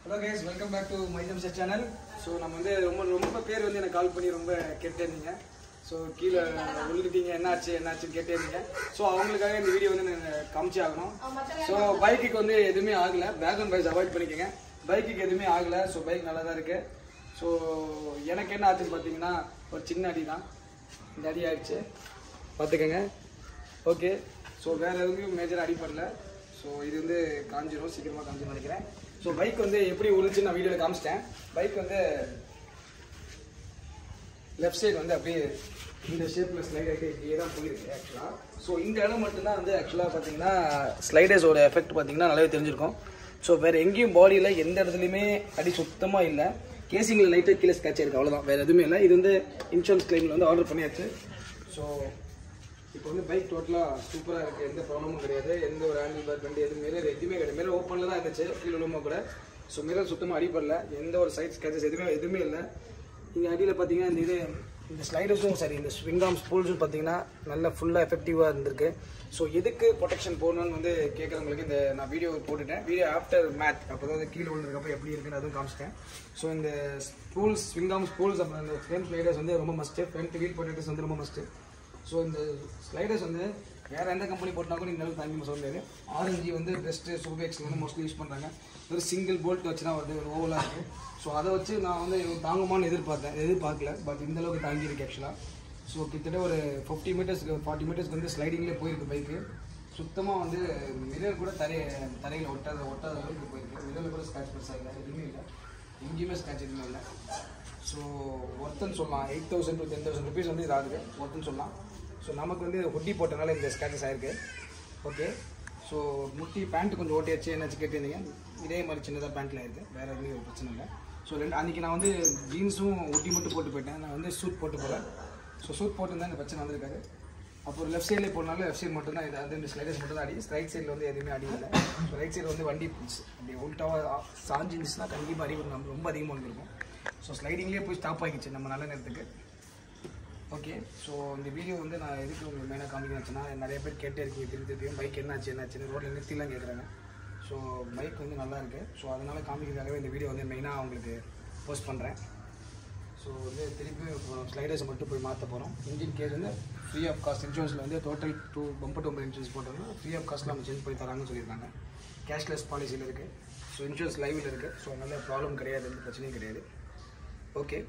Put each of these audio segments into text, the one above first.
Hello guys welcome back to மைதம் செட் channel so நம்ம வந்து ரொம்ப ரொம்ப பேர் வந்து எனக்கு கால் பண்ணி ரொம்ப கேட்டே இருந்தீங்க ஸோ கீழே விழுந்துட்டீங்க என்னாச்சு என்னாச்சுன்னு கேட்டே இருந்தீங்க ஸோ அவங்களுக்காக இந்த வீடியோ வந்து நான் காமிச்சே ஆகணும் ஸோ பைக்குக்கு வந்து எதுவுமே ஆகலை பேக் அண்ட் பைஸ் அவாய்ட் பண்ணிக்கோங்க பைக்குக்கு எதுவுமே ஆகலை ஸோ பைக் நல்லா தான் இருக்குது ஸோ எனக்கு என்ன ஆச்சுன்னு பார்த்தீங்கன்னா ஒரு சின்ன அடி தான் இந்த அடி ஆயிடுச்சு பார்த்துக்கோங்க ஓகே ஸோ வேறு எதுவும் மேஜர் அடிப்படல ஸோ இது வந்து காஞ்சிரும் சீக்கிரமாக காஞ்சிரும் நினைக்கிறேன் ஸோ பைக் வந்து எப்படி உருச்சுன்னு நான் வீடியோவில் காமிச்சிட்டேன் பைக் வந்து லெஃப்ட் சைடு வந்து அப்படியே இந்த ஷேப்பில் ஸ்லைட் ஆகிட்டு இப்படியே தான் போயிருக்கு ஆக்சுவலாக ஸோ இந்த இடம் மட்டும்தான் வந்து ஆக்சுவலாக பார்த்தீங்கன்னா ஸ்லைடர்ஸோட எஃபெக்ட் பார்த்தீங்கன்னா நல்லாவே தெரிஞ்சிருக்கும் ஸோ வேறு எங்கேயும் பாடியில் எந்த இடத்துலையுமே அடி சுத்தமாக இல்லை கேசிங்கில் லைட்டாக கீழே ஸ்கேட்ச் இருக்கு அவ்வளோதான் வேறு எதுவுமே இல்லை இது வந்து இன்சூரன்ஸ் கிளைமில் வந்து ஆர்டர் பண்ணியாச்சு ஸோ இப்போ வந்து பைக் டோட்டலாக சூப்பராக இருக்குது எந்த ப்ராப்ளமும் கிடையாது எந்த ஒரு ஹேண்டில் பேர் கண்டு எதுவும் மிரர் எதுவுமே கிடையாது மிரர் ஓப்பனில் தான் இருந்துச்சு கீழே விழுமா கூட ஸோ மிரர் சுத்தமாக அடிப்படல எந்த ஒரு சைட் ஸ்கேச்சஸ் எதுவுமே எதுவுமே இல்லை இங்கே அடியில் பார்த்தீங்கன்னா இந்த இது இந்த ஸ்லைடர்ஸும் சரி இந்த ஸ்விங் ஆர்ம் ஸ்பூல்ஸும் பார்த்தீங்கன்னா நல்லா ஃபுல்லாக எஃபெக்டிவாக இருந்திருக்கு ஸோ எதுக்கு ப்ரொடெக்ஷன் போடணும்னு வந்து கேட்குறவங்களுக்கு இந்த நான் வீடியோ போட்டுட்டேன் வீடியோ ஆஃப்டர் மேட் அப்போ தான் கீழே விழுந்ததுக்கப்புறம் எப்படி இருக்குன்னு அதுவும் காமிச்சிட்டேன் ஸோ இந்த ஸ்பூல்ஸ் ஸ்விங் ஆர்ம் ஸ்பூல்ஸ் அப்புறம் இந்த ஃப்ரண்ட் ஸ்லைடர்ஸ் வந்து ரொம்ப மஸ்ட்டு ஃப்ரண்ட் வீல் ப்ரொடெக்டர்ஸ் வந்து ரொம்ப மஸ்ட்டு ஸோ இந்த ஸ்லைடர்ஸ் வந்து வேற எந்த கம்பெனி போட்டா கூட இந்த அளவுக்கு தாங்கி சொல்ல முடியாது ஆரஞ்சு வந்து பெஸ்ட்டு சூபேக்ஸில் வந்து மோஸ்ட்லி யூஸ் பண்ணுறாங்க ஒரு சிங்கிள் போல்ட் வச்சு தான் வருது ஒரு ஓவலாக இருக்குது ஸோ அதை வச்சு நான் வந்து இது தாங்குமான்னு எதிர்பார்த்தேன் எதிர்பார்க்கல பட் இந்த அளவுக்கு தாங்கியிருக்கு ஆக்சுவலாக ஸோ கிட்டத்தட்ட ஒரு ஃபிஃப்டி மீட்டர்ஸ்க்கு ஃபார்ட்டி மீட்டர்ஸ்க்கு வந்து ஸ்லைடிங்லேயே போயிருக்கு பைக்கு சுத்தமாக வந்து மிரர் கூட தரைய தரையில் ஒட்டாத ஒட்டாத அளவுக்கு போயிருக்கு மிரரில் கூட ஸ்க்ராட்ச் பெருசாக இல்லை எதுவுமே இல்லை எங்கேயுமே ஸ்க்ராட்ச் எதுவுமே இல்லை ஸோ ஒர்த்துன்னு சொல்லலாம் eight thousand to ten thousand rupees வந்து இது ஆகுது ஒர்த்துன்னு சொல்லலாம் ஸோ நமக்கு வந்து ஹுட்டி போட்டனால இந்த ஸ்க்ராச்சஸ் ஆயிருக்கு ஓகே ஸோ முட்டி பேண்ட் கொஞ்சம் ஓட்டியாச்சு என்னாச்சு கேட்டிருந்தீங்க இதே மாதிரி சின்னதாக பேண்ட்டில் ஆயிருக்கு வேறு எதுவும் ஒரு பிரச்சனை இல்லை ஸோ ரெண்டு அன்றைக்கி நான் வந்து ஜீன்ஸும் ஒட்டி மட்டும் போட்டு போயிட்டேன் நான் வந்து சூட் போட்டு போகிறேன் ஸோ சூட் போட்டுருந்தா இந்த பிரச்சனை வந்திருக்காரு அப்புறம் லெஃப்ட் சைட்லேயே போனாலும் லெஃப்ட் சைடு மட்டும் தான் இது வந்து இந்த ஸ்லைடர்ஸ் மட்டும் தான் அடி ரைட் சைடில் வந்து எதுவுமே அடி இல்லை ஸோ ரைட் சைடு வந்து வண்டி அப்படி உல்ட்டாவாக சாஞ்சி இருந்துச்சுன்னா கண்டிப்பாக அடி வரும் நம்ம ரொம்ப அதிகமாக வந்துருக்கும் ஸோ ஸ்லைடிங்லேயே போய் ஸ்டாப் ஆகிடுச்சு நம்ம நல்ல நேரத்துக்கு ஓகே ஸோ இந்த வீடியோ வந்து நான் எதுக்கு உங்களுக்கு மெயினாக காமிக்கணுச்சுன்னா நிறைய பேர் கேட்டே இருக்கீங்க திருப்பி திருப்பியும் பைக் என்னாச்சு என்னாச்சுன்னு ரோட்டில் நிறுத்திலாம் கேட்குறாங்க ஸோ பைக் வந்து நல்லா இருக்குது ஸோ அதனால் காமிக்கிறதுக்காகவே இந்த வீடியோ வந்து மெயினாக உங்களுக்கு போஸ்ட் பண்ணுறேன் ஸோ வந்து திருப்பி ஸ்லைடர்ஸ் மட்டும் போய் மாற்ற போகிறோம் இன்ஜின் கேஸ் வந்து ஃப்ரீ ஆஃப் காஸ்ட் இன்சூரன்ஸில் வந்து total to bumper to insurance போட்டோம்னா ஃப்ரீ ஆஃப் காஸ்ட்டில் அவங்க சேஞ்ச் பண்ணி தராங்கன்னு சொல்லியிருக்காங்க கேஷ்லெஸ் பாலிசியில் இருக்குது ஸோ இன்சூரன்ஸ் லைவில் இருக்குது ஸோ நல்ல ப்ராப்ளம் கிடையாது எந்த பிரச்சனையும் கிடையாது ஓகே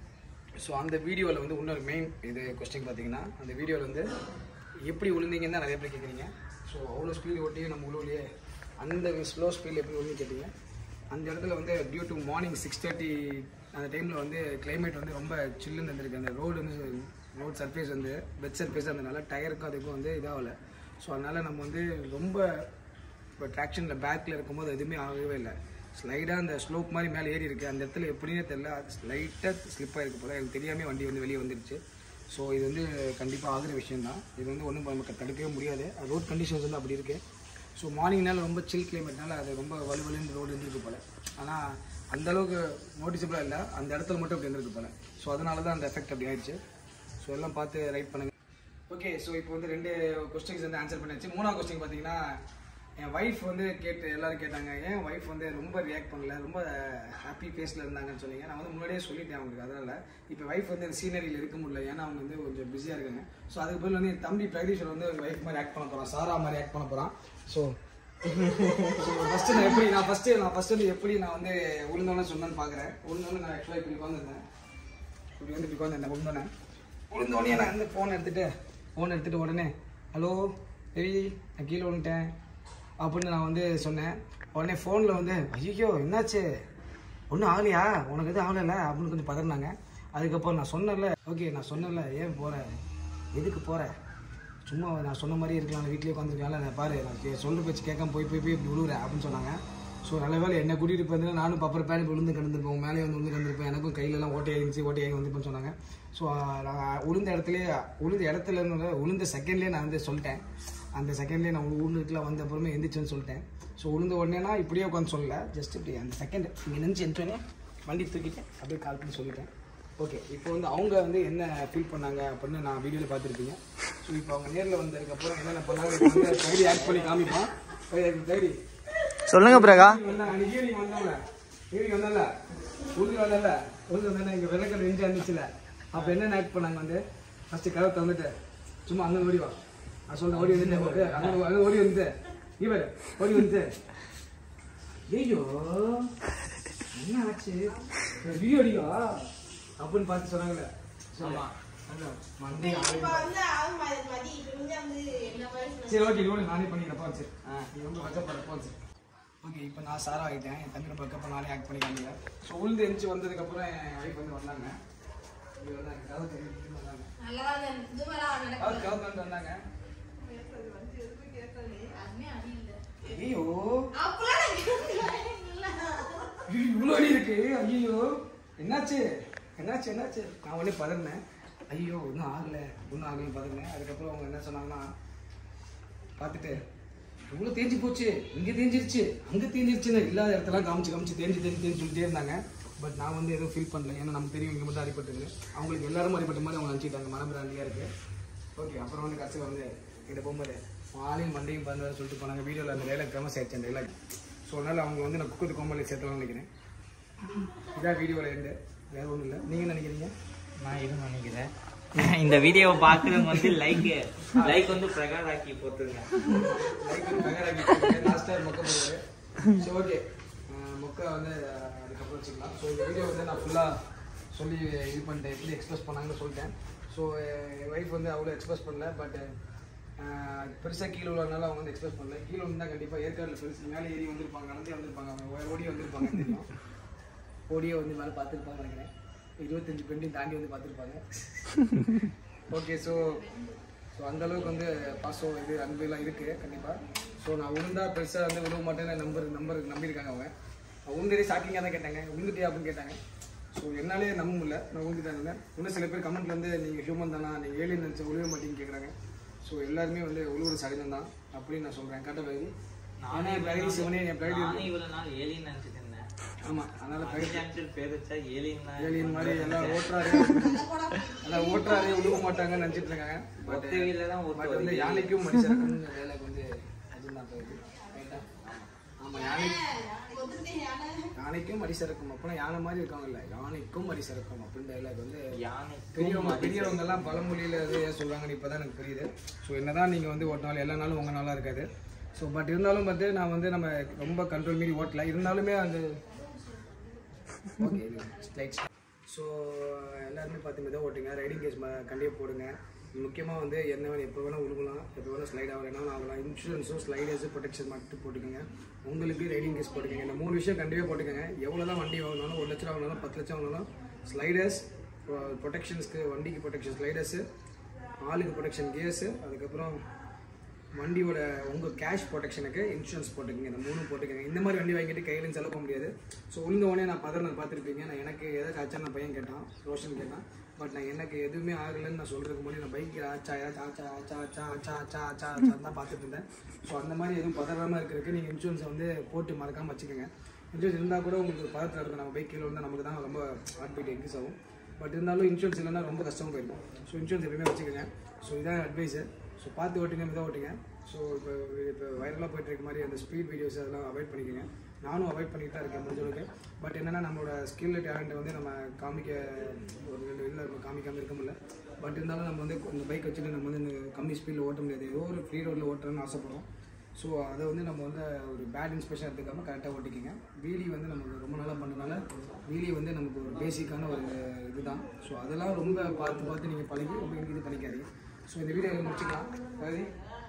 ஸோ அந்த வீடியோவில் வந்து இன்னொரு மெயின் இது கொஸ்டின் பார்த்தீங்கன்னா அந்த வீடியோவில் வந்து எப்படி விழுந்தீங்கன்னு தான் நிறைய பேர் கேட்குறீங்க ஸோ அவ்வளோ ஸ்பீடு ஓட்டி நம்ம உழுவுலையே அந்த ஸ்லோ ஸ்பீடில் எப்படி விழுந்து கேட்டீங்க அந்த இடத்துல வந்து due to morning six thirty அந்த டைமில் வந்து கிளைமேட் வந்து ரொம்ப சில்லுன்னு இருந்திருக்கு அந்த ரோடு வந்து ரோட் சர்ஃபேஸ் வந்து பெட் சர்ஃபேஸ் அதனால டயருக்கும் அதுக்கும் வந்து இதாகலை ஸோ அதனால் நம்ம வந்து ரொம்ப இப்போ ட்ராக்ஷனில் பேக்கில் இருக்கும்போது எதுவுமே ஆகவே இல்லை ஸ்லைடாக அந்த ஸ்லோப் மாதிரி மேலே ஏறி இருக்குது அந்த இடத்துல எப்படின்னே தெரியல அது லைட்டாக ஸ்லிப் ஆகிருக்கு போல எனக்கு தெரியாமல் வண்டி வந்து வெளியே வந்துருச்சு ஸோ இது வந்து கண்டிப்பாக ஆகுற விஷயம் தான் இது வந்து ஒன்றும் நமக்கு தடுக்கவே முடியாது ரோட் கண்டிஷன்ஸ் வந்து அப்படி இருக்குது ஸோ மார்னிங்னால ரொம்ப சில் கிளைமேட்னால அது ரொம்ப வலுவலுன்னு ரோடு இருந்திருக்கு போல ஆனால் அந்த அளவுக்கு நோட்டிசபிளாக இல்லை அந்த இடத்துல மட்டும் அப்படி இருந்திருக்கு போல ஸோ அதனால தான் அந்த எஃபெக்ட் அப்படி ஆயிடுச்சு ஸோ எல்லாம் பார்த்து ரைட் பண்ணுங்க ஓகே ஸோ இப்போ வந்து ரெண்டு கொஸ்டின்ஸ் வந்து ஆன்சர் பண்ணியாச்சு மூணாவது கொஸ்டின் பார்த்தீங்கன்னா என் ஒய்ஃப் வந்து கேட்டு எல்லாரும் கேட்டாங்க ஏன் ஒய்ஃப் வந்து ரொம்ப ரியாக்ட் பண்ணல ரொம்ப ஹாப்பி ஃபேஸில் இருந்தாங்கன்னு சொன்னீங்க நான் வந்து முன்னாடியே சொல்லிட்டேன் அவங்களுக்கு அதனால் இப்போ ஒய்ஃப் வந்து சீனரியில் இருக்க முடியல ஏன்னா அவங்க வந்து கொஞ்சம் பிஸியாக இருக்காங்க ஸோ அதுக்கு பதில் வந்து என் தம்பி பிரகதீஸ்வர் வந்து ஒய்ஃப் மாதிரி ஆக்ட் பண்ண போகிறான் சாரா மாதிரி ஆக்ட் பண்ண போகிறான் ஸோ ஃபஸ்ட்டு நான் எப்படி நான் ஃபஸ்ட்டு நான் ஃபஸ்ட்டு வந்து எப்படி நான் வந்து உளுந்தோன்னு சொன்னேன்னு பார்க்குறேன் உளுந்தோன்னு நான் ஆக்சுவலாக இப்படி உட்காந்துருந்தேன் இப்படி வந்து இப்படி உட்காந்துருந்தேன் உளுந்தோன்னே உளுந்தோடனே நான் வந்து ஃபோன் எடுத்துகிட்டு ஃபோன் எடுத்துகிட்டு உடனே ஹலோ ரவி நான் கீழே விழுந்துட்டேன் அப்படின்னு நான் வந்து சொன்னேன் உடனே ஃபோனில் வந்து ஐயோ என்னாச்சு ஒன்றும் ஆகலையா உனக்கு எதுவும் ஆகலைல்ல அப்படின்னு கொஞ்சம் பதறினாங்க அதுக்கப்புறம் நான் சொன்னேன்ல ஓகே நான் சொன்னேன்ல ஏன் போகிற எதுக்கு போகிற சும்மா நான் சொன்ன மாதிரி இருக்கலாம் வீட்லேயே உட்காந்துருக்கலாம்ல நான் பாரு நான் கே- சொல்ற பேச்சு கேட்காம போய் போய் போய் இப்படி விழுவுறேன் அப்படின்னு சொன்னாங்க ஸோ நல்ல வேலை என்னை கூட்டிகிட்டு போயிருந்தா நானும் பப்பர் பேன் விழுந்து கிடந்திருப்பேன் மேலே வந்து விழுந்து கிடந்திருப்பேன் எனக்கும் கையிலலாம் ஓட்டை ஆகிருந்துச்சு ஓட்டை ஆகி வந்துருப்பேன்னு சொன்னாங்க ஸோ நான் உளுந்த இடத்துலயே உளுந்த இடத்துல இருந்து உளுந்த செகண்ட்லேயே நான் வந்து சொல்லிட்டேன் அந்த செகண்ட்லேயே நான் உளுந்துக்குலாம் வந்த அப்புறமே எந்திரிச்சேன்னு சொல்லிட்டேன் ஸோ உளுந்த உடனேனா இப்படியே உட்காந்து சொல்லல ஜஸ்ட் இப்படி அந்த செகண்ட் இங்கே நினச்சி எந்தோடனே வண்டி தூக்கிட்டு அப்படியே கால் பண்ணி சொல்லிட்டேன் ஓகே இப்போ வந்து அவங்க வந்து என்ன ஃபீல் பண்ணாங்க அப்படின்னு நான் வீடியோவில் பார்த்துருப்பீங்க ஸோ இப்போ அவங்க நேரில் வந்ததுக்கப்புறம் என்னென்ன பண்ணாங்க டைரி ஆக்ட் பண்ணி காமிப்பான் டைரி சொல்லுங்க பிரகா வந்தாங்க அன்னைக்கு ஈவினிங் வந்தாங்க ஈவினிங் வந்தல உளுந்து வந்தல உளுந்து வந்தா இங்க வெள்ளக்கல் நெஞ்சு இருந்துச்சுல அப்ப என்ன ஆக்ட் பண்ணாங்க வந்து ஃபர்ஸ்ட் கதவை திறந்துட்டு சும்மா அங்க ஓடி வா நான் சொல்றேன் ஓடி வந்து ஓகே அங்க அங்க ஓடி வந்து இவர் ஓடி வந்து ஐயோ என்ன ஆச்சு வீடியோ அடிக்கா அப்படின்னு பார்த்து சொன்னாங்கல்ல ஆமா மண்டே சரி ஓகே இது நானே பண்ணிக்கிறேன் போச்சு நீ ரொம்ப கஷ்டப்படுற போச்சு ஓகே இப்போ நான் சாரா ஆகிட்டேன் என் தம்பி பக்கப்போ நானே ஆக்ட் பண்ணி காமிங்க ஸோ உளுந்து எந்திச்சு வந்ததுக்கப்புறம் என் ஒய்ஃப் வந்து வந்தாங்க இப்படி வந்தாங்க கதவு திறந்துட்டு வந்தாங்க கதவு கதவு திறந்து வந்தாங்க ஐயோ இவ்வளோ அடி இருக்கு ஐயோ என்னாச்சு என்னாச்சு என்னாச்சு நான் உடனே பதறினேன் ஐயோ இன்னும் ஆகல இன்னும் ஆகலன்னு பதறினேன் அதுக்கப்புறம் அவங்க என்ன சொன்னாங்கன்னா பார்த்துட்டு இவ்வளோ தேஞ்சு போச்சு இங்கே தேஞ்சிருச்சு அங்கே தேஞ்சிருச்சுன்னு இல்லாத இடத்தெல்லாம் காமிச்சு காமிச்சு தேஞ்சு தேஞ்சு தேஞ்சு சொல்லிட்டே இருந்தாங்க பட் நான் வந்து எதுவும் ஃபீல் பண்ணல ஏன்னா நமக்கு தெரியும் இங்கே மட்டும் அடிபட்டுங்க அவங்களுக்கு எல்லாரும் அடிபட்ட மாதிரி அவங்க நினச்சிட்டாங்க மனம் பிராண்டியாக இருக்கு ஓகே அப்புறம் வந்து கடைசியில் வந்து கிட்ட போகும்போது ஆளையும் மண்டையும் பறந்து சொல்லிட்டு போனாங்க வீடியோவில் அந்த டைலாக் ஃபேமஸ் ஆயிடுச்சு அந்த டைலாக் ஸோ அதனால் அவங்க வந்து நான் குக்கத்து கோம்பலை சேர்த்துவாங்க நினைக்கிறேன் இதான் வீடியோவில் இருந்து வேற ஒன்றும் இல்லை நீங்கள் நினைக்கிறீங்க நான் இது நினைக்கிறேன் இந்த வீடியோவை பார்க்குறவங்க வந்து லைக் லைக் வந்து பிரகாஷ் ஆக்கி போட்டுருங்க லைக் வந்து பகராக்கி லாஸ்ட்டாக மொக்க போடுவாரு ஸோ ஓகே மொக்க வந்து அஹ், அதுக்கப்புறம் வச்சுக்கலாம் ஸோ இந்த வீடியோ வந்து நான் ஃபுல்லாக சொல்லி இது பண்ணிட்டேன் எப்படி எக்ஸ்பிரஸ் பண்ணாங்கன்னு சொல்லிட்டேன் ஸோ என் ஒய்ஃப் வந்து அவ்வளோ எக்ஸ்பிரஸ் பண்ணல பட் பெருசாக கீழே உள்ளனால அவங்க வந்து எக்ஸ்பிரஸ் பண்ணல கீழே வந்தால் கண்டிப்பாக ஏற்காடில் பெருசு மேலே ஏறி வந்திருப்பாங்க நடந்தே வந்திருப்பாங்க அவங்க ஓடி வந்திருப்பாங்க தெரியும் ஓடியே வந்து மேலே பார்த்துருப்பாங்க நினைக்கிறேன் இருபத்தஞ்சு பெண்டையும் தாண்டி வந்து பார்த்துருப்பாங்க ஓகே ஸோ ஸோ அந்த அளவுக்கு வந்து பாசம் இது அன்பு எல்லாம் இருக்குது கண்டிப்பாக ஸோ நான் உளுந்தா பெருசாக வந்து விழுவ மாட்டேன்னு நம்பர் நம்பர் நம்பியிருக்காங்க அவங்க நான் உளுந்தே ஷாக்கிங்காக தான் கேட்டாங்க உளுந்துட்டே அப்படின்னு கேட்டாங்க ஸோ என்னாலே நம்ப முடியல நான் உளுந்துட்டாங்க இன்னும் சில பேர் கமெண்ட்ல வந்து நீங்கள் ஹியூமன் தானா நீங்கள் ஏலியன் நினச்ச உழுவ மாட்டீங்கன்னு கேட்குறாங்க ஸோ எல்லாருமே வந்து உழுவுற சகஜம் தான் அப்படின்னு நான் சொல்கிறேன் கரெக்டாக பகுதி நானே பிரகதி சிவனே என் பிரகதி நானே இவ்வளவு நாள் ஏலியன் நினைச்சிட்டு இருந்தேன் ஆமாம் அதனால் பிரகதி ஜான்சன் பேர் வச்சா ஏலியன் தான் ஏலியன் மாதிரி எல்லாம் ஓட்டுறாரு எல்லாம் ஓட்டுறாரு உழுவ மாட்டாங்கன்னு நினச்சிட்டு இருக்காங்க பட் ஒத்த வீல்ல தான் பட் ஓட்டு வந்து யானைக்கும் மனுஷருக்கும் வேலைக்கு வந்து அஜெண்டா போகுது ரைட்டா ஆமாம் யானை யானைக்கும் மடிசரக்கும் அப்படின்னா யானை மாதிரி இருக்காங்கல்ல யானைக்கும் மடிசரக்கும் அப்படின்னு டைலாக் வந்து யானை பெரியவங்க பெரியவங்க எல்லாம் பழமொழியில இது ஏன் சொல்றாங்கன்னு இப்பதான் எனக்கு புரியுது ஸோ என்னதான் நீங்க வந்து ஓட்டினாலும் எல்லா நாளும் உங்க நாளா இருக்காது ஸோ பட் இருந்தாலும் வந்து நான் வந்து நம்ம ரொம்ப கண்ட்ரோல் மீறி ஓட்டல இருந்தாலுமே அந்த ஓகே லைட்ஸ் ஸோ எல்லாருமே பார்த்து மெதுவாக ஓட்டுங்க ரைடிங் கேஸ் கண்டிப்பாக போடுங்க முக்கியமாக வந்து என்ன வேணும் எப்போ வேணால் உருகலாம் எப்போ வேணால் ஸ்லைட் ஆகலாம் என்ன வேணால் ஆகலாம் இன்சூரன்ஸும் ஸ்லைடர்ஸு ப்ரொடெக்ஷன் மட்டும் போட்டுக்கோங்க உங்களுக்கு ரைடிங் கேஸ் போட்டுக்கோங்க இந்த மூணு விஷயம் கண்டிப்பாக போட்டுக்கோங்க எவ்வளோ தான் வண்டி வாங்கினாலும் ஒரு லட்சம் வாங்கினாலும் பத்து லட்சம் வாங்கினாலும் ஸ்லைடர்ஸ் ப்ரொடெக்ஷன்ஸ்க்கு வண்டிக்கு ப்ரொடெக்ஷன் ஸ்லைடர்ஸு ஆளுக்கு ப்ரொடெக்ஷன் கேஸு அதுக்கப்புறம் வண்டியோட உங்கள் கேஷ் ப்ரொடெக்ஷனுக்கு இன்சூரன்ஸ் போட்டுக்கங்க இந்த மூணும் போட்டுக்கங்க இந்த மாதிரி வண்டி வாங்கிட்டு கையிலும் செலவு பண்ண முடியாது ஸோ உளுந்த உடனே நான் பதறனர் பார்த்துருப்பீங்க நான் எனக்கு எதாவது ஆச்சா நான் பையன் கேட்டான் ரோஷன் கேட்டான் பட் நான் எனக்கு எதுவுமே ஆகலைன்னு நான் சொல்கிறதுக்கு முன்னாடி நான் பைக்கில் ஆச்சா ஆச்சா ஆச்சா ஆச்சா ஆச்சா ஆச்சா ஆச்சா ஆச்சா ஆச்சா தான் பார்த்துட்டு இருந்தேன் ஸோ அந்த மாதிரி எதுவும் பதறாமல் இருக்கிறதுக்கு நீங்கள் இன்சூரன்ஸை வந்து போட்டு மறக்காமல் வச்சுக்கோங்க இன்சூரன்ஸ் இருந்தால் கூட உங்களுக்கு பதத்தில் இருக்கும் நம்ம பைக் கீழே வந்து நமக்கு தான் ரொம்ப ஹார்ட் பீட் இன்க்ரீஸ் ஆகும் பட் இருந்தாலும் இன்சூரன்ஸ் இல்லைன்னா ரொம்ப கஷ்டமாக போயிருக்கும் ஸோ இன்சூரன்ஸ் எப்பயுமே வச்சுக்கோங்க ஸோ இதான் அட்வைஸு ஸோ பார்த்து ஓட்டுங்க மெதுவாக ஓட்டுங்க ஸோ இப்போ இப்போ வைரலாக போயிட்டு இருக்க மாதிரி அந்த ஸ்பீட் வீடியோஸ் அதெல்லாம் அவாய்ட் பண்ணிக்கோங்க நானும் அவாய்ட் பண்ணிட்டு தான் இருக்கேன் முடிஞ்ச அளவுக்கு பட் என்னென்னா நம்மளோட ஸ்கில் டேலண்ட்டை வந்து நம்ம காமிக்க ஒரு ரெண்டு இல்லை நம்ம காமிக்காமல் இருக்க முடியல பட் இருந்தாலும் நம்ம வந்து இந்த பைக் வச்சுட்டு நம்ம வந்து இந்த கம்மி ஸ்பீடில் ஓட்ட முடியாது ஏதோ ஒரு ஃப்ரீ ரோட்டில் ஓட்டுறோன்னு ஆசைப்படுறோம் ஸோ அதை வந்து நம்ம வந்து ஒரு பேட் இன்ஸ்பெக்ஷன் எடுத்துக்காமல் கரெக்டாக ஓட்டிக்கிங்க வீலி வந்து நமக்கு ரொம்ப நாளாக பண்ணனால வீலி வந்து நமக்கு ஒரு பேசிக்கான ஒரு இதுதான் ஸோ அதெல்லாம் ரொம்ப பார்த்து பார்த்து நீங்கள் பழகி ரொம்ப இது பண்ணிக்காதீங்க ஸோ இந்த வீடியோ முடிச்சுக்கலாம் அதாவது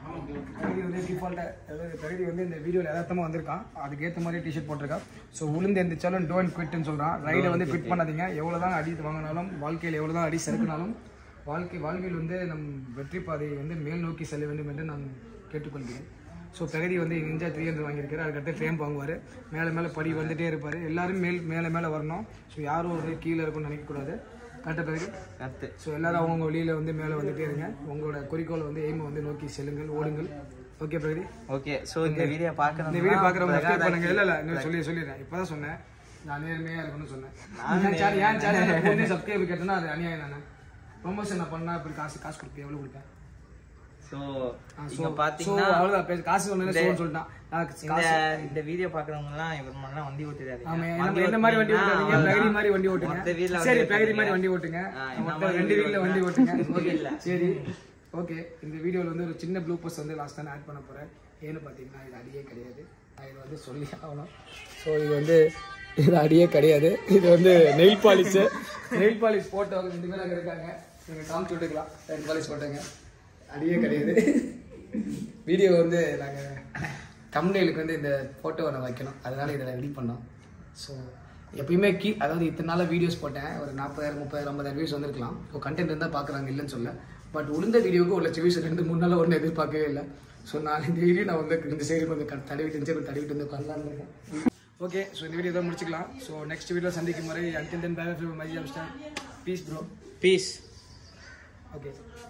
பிரகதி வந்து டிஃபால்ட்டாக அதாவது பிரகதி வந்து இந்த வீடியோவில் யதார்த்தமாக வந்திருக்கான் அதுக்கேற்ற மாதிரி டிஷர்ட் போட்டிருக்கான் ஸோ உளுந்து எந்திரிச்சாலும் டோன்ட் குவிட்னு சொல்கிறான் ரைடை வந்து குவிட் பண்ணாதீங்க எவ்வளோ தான் அடி வாங்கினாலும் வாழ்க்கையில் எவ்வளோ தான் அடி செலுக்கினாலும் வாழ்க்கை வாழ்வில் வந்து நம் வெற்றி பாதையை வந்து மேல் நோக்கி செல்ல வேண்டும் என்று நான் கேட்டுக்கொள்கிறேன் ஸோ பிரகதி வந்து நிஞ்சா த்ரீ ஹண்ட்ரட் வாங்கியிருக்காரு அதுக்கடுத்து ட்ரேம் வாங்குவார் மேலே மேலே படி வந்துட்டே இருப்பார் எல்லாரும் மேல் மேலே மேலே வரணும் ஸோ யாரும் ஒரு கீழே இருக்கும்னு நினைக்கக்கூடாது கரெக்டாக பிரகதி கத்து ஸோ எல்லாரும் அவங்கவுங்க வழியில் வந்து மேலே வந்துட்டே இருங்க உங்களோட குறிக்கோளை வந்து எய்மை வந்து நோக்கி செல்லுங்கள் ஓடுங்கள் ஓகே பிரகதி ஓகே ஸோ இந்த வீடியோ பார்க்கணும் இந்த வீடியோ பார்க்குறவங்க சப்ஸ்கிரைப் பண்ணுங்க இல்லை இல்லை இன்னும் சொல்லி சொல்லிடுறேன் இப்போ தான் சொன்னேன் நான் நேர்மையாக இருக்கணும்னு சொன்னேன் ஏன் சேனல் ஏன் சேனல் சப்ஸ்கிரைப் கேட்டேன்னா அது அநியாயம் தானே ப்ரொமோஷன் நான் பண்ணால் இப்படி காசு காசு கொடுப்பேன் எவ்வளோ கொடுப்பேன் ஸோ ஆ, so- இங்க so பாத்தீங்கன்னா அவ்வளவுதான் பேச- காசு ஒண்ணு இந்த- சோன்னு சொல்லிட்டான் நான் இந்த காசு இந்த வீடியோ பாக்குறவங்க எல்லாம் இவர் மாதிரிலாம் வண்டி ஆமா ஓட்டிடாதீங்க என்ன என்ன மாதிரி வண்டி ஓட்டுறீங்க பிரகதி மாதிரி வண்டி மொத்த ஓட்டுங்க வீல்ல சரி வண்டி பிரகதி ஓட்டுங்க. மாதிரி வண்டி ஓட்டுங்க ஆ, என்ன மொத்த மாதிரி ரெண்டு வண்டி வீல்ல வண்டி ஓட்டுங்க. ஓட்டுங்க ஓகே இல்ல. சரி ஓகே இந்த வீடியோல வந்து ஒரு சின்ன ப்ளூபர்ஸ் வந்து லாஸ்ட் ஆட் பண்ண போறேன் ஏன்னு பாத்தீங்கன்னா இது அடியே கிடையாது நான் இது வந்து சொல்லி ஆகணும் ஸோ இது வந்து இது அடியே கிடையாது இது வந்து நெயில் பாலிஷ் நெயில் பாலிஷ் போட்டவங்க ரெண்டு பேர் அங்கே இருக்காங்க நீங்கள் காமிச்சு விட்டுக்கலாம் நெயில் பாலிஷ் போட்டவங்க அடியே கிடையாது வீடியோ வந்து நாங்கள் தம்ப்நெயிலுக்கு வந்து இந்த ஃபோட்டோவை நான் வைக்கணும் அதனால இதில் ரெடி பண்ணோம் ஸோ எப்பயுமே கீ அதாவது இத்தனை நாளாக வீடியோஸ் போட்டேன் ஒரு நாற்பதாயிரம் முப்பதாயிரம் ஐம்பதாயிரம் வியூஸ் வந்திருக்கலாம் ஸோ கண்டென்ட் இருந்தால் பார்க்குறாங்க இல்லைன்னு சொல்ல பட் உளுந்த வீடியோவுக்கு ஒரு லட்சம் வியூஸ் ரெண்டு மூணு நாள் ஒன்றும் எதிர்பார்க்கவே இல்லை ஸோ நான் இந்த வீடியோ நான் வந்து இந்த சைடு கொஞ்சம் க- தடவிட்டு இருந்துச்சு கொஞ்சம் தடவிட்டு வந்து பண்ணலான்னு இருக்கேன் ஓகே ஸோ இந்த வீடியோ தான் முடிச்சுக்கலாம் ஸோ நெக்ஸ்ட் வீடியோ சந்திக்கும் முறை until then bye bye peace bro peace okay